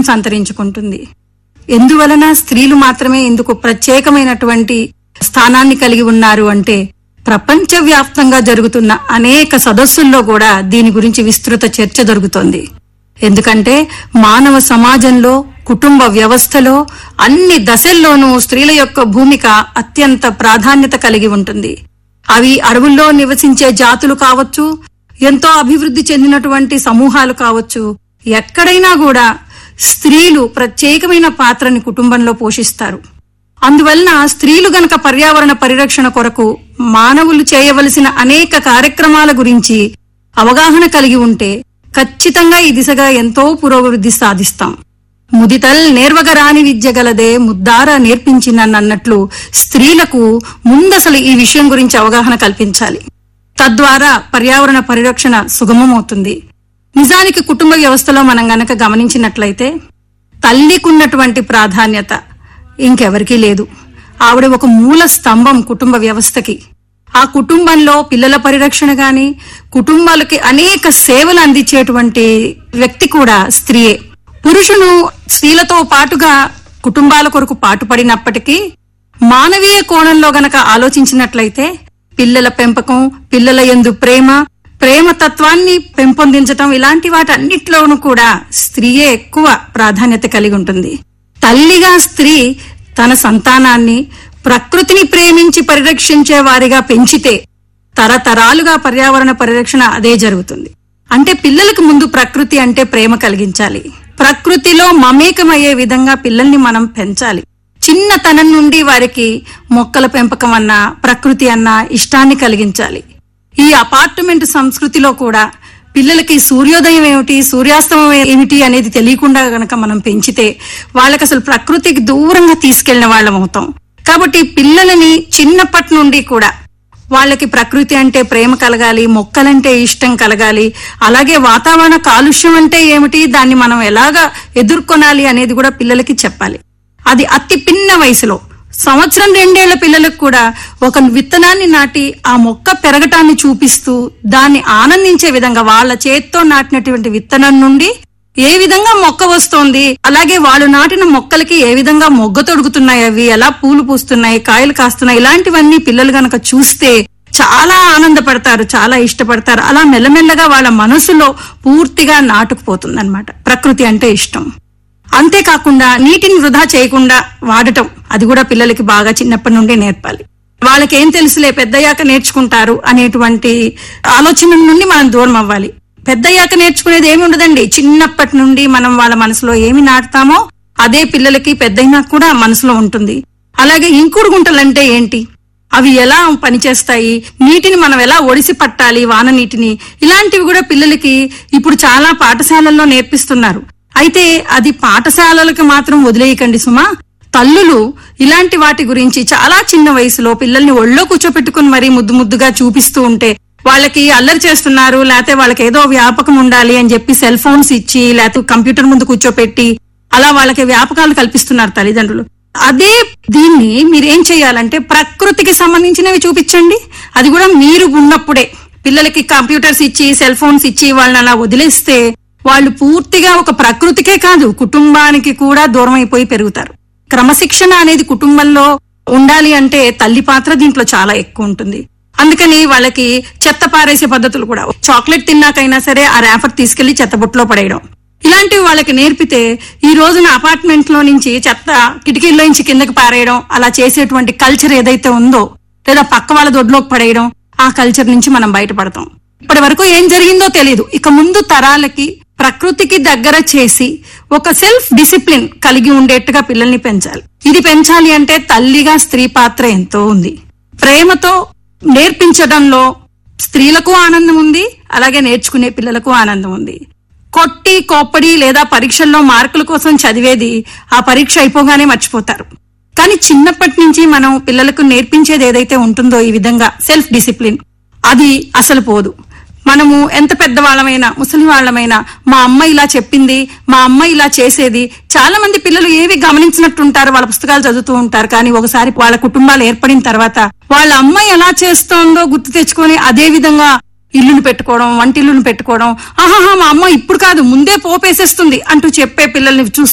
సంతరించుకుంటుంది ఎందువలన స్త్రీలు మాత్రమే ఇందుకు ప్రత్యేకమైనటువంటి స్థానాన్ని కలిగి ఉన్నారు అంటే ప్రపంచవ్యాప్తంగా జరుగుతున్న అనేక సదస్సుల్లో కూడా దీని గురించి విస్తృత చర్చ జరుగుతోంది ఎందుకంటే మానవ సమాజంలో కుటుంబ వ్యవస్థలో అన్ని దశల్లోనూ స్త్రీల యొక్క భూమిక అత్యంత ప్రాధాన్యత కలిగి ఉంటుంది అవి అడవుల్లో నివసించే జాతులు కావచ్చు ఎంతో అభివృద్ధి చెందినటువంటి సమూహాలు కావచ్చు ఎక్కడైనా కూడా స్త్రీలు ప్రత్యేకమైన పాత్రని కుటుంబంలో పోషిస్తారు అందువలన స్త్రీలు గనక పర్యావరణ పరిరక్షణ కొరకు మానవులు చేయవలసిన అనేక కార్యక్రమాల గురించి అవగాహన కలిగి ఉంటే ఖచ్చితంగా ఈ దిశగా ఎంతో పురోభివృద్ధి సాధిస్తాం ముదితల్ నేర్వగరాని విద్య గలదే ముద్దార నేర్పించినన్నట్లు స్త్రీలకు ముందసలు ఈ విషయం గురించి అవగాహన కల్పించాలి తద్వారా పర్యావరణ పరిరక్షణ సుగమమవుతుంది నిజానికి కుటుంబ వ్యవస్థలో మనం గనక గమనించినట్లయితే తల్లికున్నటువంటి ప్రాధాన్యత ఇంకెవరికీ లేదు ఆవిడ ఒక మూల స్తంభం కుటుంబ వ్యవస్థకి ఆ కుటుంబంలో పిల్లల పరిరక్షణ గాని కుటుంబాలకి అనేక సేవలు అందించేటువంటి వ్యక్తి కూడా స్త్రీయే పురుషుడు స్త్రీలతో పాటుగా కుటుంబాల కొరకు పాటుపడినప్పటికీ మానవీయ కోణంలో గనక ఆలోచించినట్లయితే పిల్లల పెంపకం పిల్లల యందు ప్రేమ ప్రేమ తత్వాన్ని పెంపొందించటం ఇలాంటి వాటన్నిటిలోనూ కూడా స్త్రీయే ఎక్కువ ప్రాధాన్యత కలిగి ఉంటుంది తల్లిగా స్త్రీ తన సంతానాన్ని ప్రకృతిని ప్రేమించి పరిరక్షించే వారిగా పెంచితే తరతరాలుగా పర్యావరణ పరిరక్షణ అదే జరుగుతుంది అంటే పిల్లలకు ముందు ప్రకృతి అంటే ప్రేమ కలిగించాలి ప్రకృతిలో మమేకమయ్యే విధంగా పిల్లల్ని మనం పెంచాలి చిన్నతనం నుండి వారికి మొక్కల పెంపకం అన్నా ప్రకృతి అన్నా ఇష్టాన్ని కలిగించాలి ఈ అపార్ట్మెంట్ సంస్కృతిలో కూడా పిల్లలకి సూర్యోదయం ఏమిటి సూర్యాస్తమం ఏమిటి అనేది తెలియకుండా గనక మనం పెంచితే వాళ్ళకి అసలు ప్రకృతికి దూరంగా తీసుకెళ్లిన వాళ్ళం అవుతాం కాబట్టి పిల్లలని చిన్నప్పటి నుండి కూడా వాళ్ళకి ప్రకృతి అంటే ప్రేమ కలగాలి మొక్కలంటే ఇష్టం కలగాలి అలాగే వాతావరణ కాలుష్యం అంటే ఏమిటి దాన్ని మనం ఎలాగా ఎదుర్కొనాలి అనేది కూడా పిల్లలకి చెప్పాలి అది అతి పిన్న వయసులో సంవత్సరం రెండేళ్ల పిల్లలకు కూడా ఒక విత్తనాన్ని నాటి ఆ మొక్క పెరగటాన్ని చూపిస్తూ దాన్ని ఆనందించే విధంగా వాళ్ళ చేత్తో నాటినటువంటి విత్తనం నుండి ఏ విధంగా మొక్క వస్తోంది అలాగే వాళ్ళు నాటిన మొక్కలకి ఏ విధంగా మొగ్గ తొడుగుతున్నాయి అవి ఎలా పూలు పూస్తున్నాయి కాయలు కాస్తున్నాయి ఇలాంటివన్నీ పిల్లలు గనక చూస్తే చాలా ఆనందపడతారు చాలా ఇష్టపడతారు అలా మెల్లమెల్లగా వాళ్ళ మనసులో పూర్తిగా నాటుకుపోతుంది ప్రకృతి అంటే ఇష్టం అంతేకాకుండా నీటిని వృధా చేయకుండా వాడటం అది కూడా పిల్లలకి బాగా చిన్నప్పటి నుండి నేర్పాలి వాళ్ళకి ఏం తెలుసులే పెద్దయ్యాక నేర్చుకుంటారు అనేటువంటి ఆలోచన నుండి మనం దూరం అవ్వాలి పెద్దయ్యాక నేర్చుకునేది ఏమి ఉండదండి చిన్నప్పటి నుండి మనం వాళ్ళ మనసులో ఏమి నాటుతామో అదే పిల్లలకి పెద్దయినా కూడా మనసులో ఉంటుంది అలాగే ఇంకుడు గుంటలంటే ఏంటి అవి ఎలా పనిచేస్తాయి నీటిని మనం ఎలా ఒడిసి పట్టాలి వాన నీటిని ఇలాంటివి కూడా పిల్లలకి ఇప్పుడు చాలా పాఠశాలల్లో నేర్పిస్తున్నారు అయితే అది పాఠశాలలకు మాత్రం వదిలేయకండి సుమా తల్లులు ఇలాంటి వాటి గురించి చాలా చిన్న వయసులో పిల్లల్ని ఒళ్ళో కూర్చోపెట్టుకుని మరీ ముద్దు ముద్దుగా చూపిస్తూ ఉంటే వాళ్ళకి అల్లరి చేస్తున్నారు లేకపోతే వాళ్ళకి ఏదో వ్యాపకం ఉండాలి అని చెప్పి సెల్ ఫోన్స్ ఇచ్చి లేకపోతే కంప్యూటర్ ముందు కూర్చోపెట్టి అలా వాళ్ళకి వ్యాపకాలు కల్పిస్తున్నారు తల్లిదండ్రులు అదే దీన్ని మీరేం చేయాలంటే ప్రకృతికి సంబంధించినవి చూపించండి అది కూడా మీరు ఉన్నప్పుడే పిల్లలకి కంప్యూటర్స్ ఇచ్చి సెల్ ఫోన్స్ ఇచ్చి వాళ్ళని అలా వదిలేస్తే వాళ్ళు పూర్తిగా ఒక ప్రకృతికే కాదు కుటుంబానికి కూడా దూరం అయిపోయి పెరుగుతారు క్రమశిక్షణ అనేది కుటుంబంలో ఉండాలి అంటే తల్లి పాత్ర దీంట్లో చాలా ఎక్కువ ఉంటుంది అందుకని వాళ్ళకి చెత్త పారేసే పద్ధతులు కూడా చాక్లెట్ తిన్నాకైనా సరే ఆ ర్యాఫర్ తీసుకెళ్లి చెత్తబుట్లో పడేయడం ఇలాంటివి వాళ్ళకి నేర్పితే ఈ రోజున అపార్ట్మెంట్ లో నుంచి చెత్త కిటికీల్లో నుంచి కిందకి పారేయడం అలా చేసేటువంటి కల్చర్ ఏదైతే ఉందో లేదా పక్క వాళ్ళ దొడ్లోకి పడేయడం ఆ కల్చర్ నుంచి మనం బయటపడతాం ఇప్పటి వరకు ఏం జరిగిందో తెలియదు ఇక ముందు తరాలకి ప్రకృతికి దగ్గర చేసి ఒక సెల్ఫ్ డిసిప్లిన్ కలిగి ఉండేట్టుగా పిల్లల్ని పెంచాలి ఇది పెంచాలి అంటే తల్లిగా స్త్రీ పాత్ర ఎంతో ఉంది ప్రేమతో నేర్పించడంలో స్త్రీలకు ఆనందం ఉంది అలాగే నేర్చుకునే పిల్లలకు ఆనందం ఉంది కొట్టి కోప్పడి లేదా పరీక్షల్లో మార్కుల కోసం చదివేది ఆ పరీక్ష అయిపోగానే మర్చిపోతారు కానీ చిన్నప్పటి నుంచి మనం పిల్లలకు నేర్పించేది ఏదైతే ఉంటుందో ఈ విధంగా సెల్ఫ్ డిసిప్లిన్ అది అసలు పోదు మనము ఎంత పెద్దవాళ్ళమైనా ముసలి వాళ్ళమైనా మా అమ్మ ఇలా చెప్పింది మా అమ్మ ఇలా చేసేది చాలా మంది పిల్లలు ఏవి గమనించినట్టుంటారు వాళ్ళ పుస్తకాలు చదువుతూ ఉంటారు కానీ ఒకసారి వాళ్ళ కుటుంబాలు ఏర్పడిన తర్వాత వాళ్ళ అమ్మ ఎలా చేస్తోందో గుర్తు తెచ్చుకొని అదే విధంగా ఇల్లును పెట్టుకోవడం వంటిల్లును పెట్టుకోవడం ఆహాహా మా అమ్మ ఇప్పుడు కాదు ముందే పోపేసేస్తుంది అంటూ చెప్పే పిల్లల్ని చూస్తూ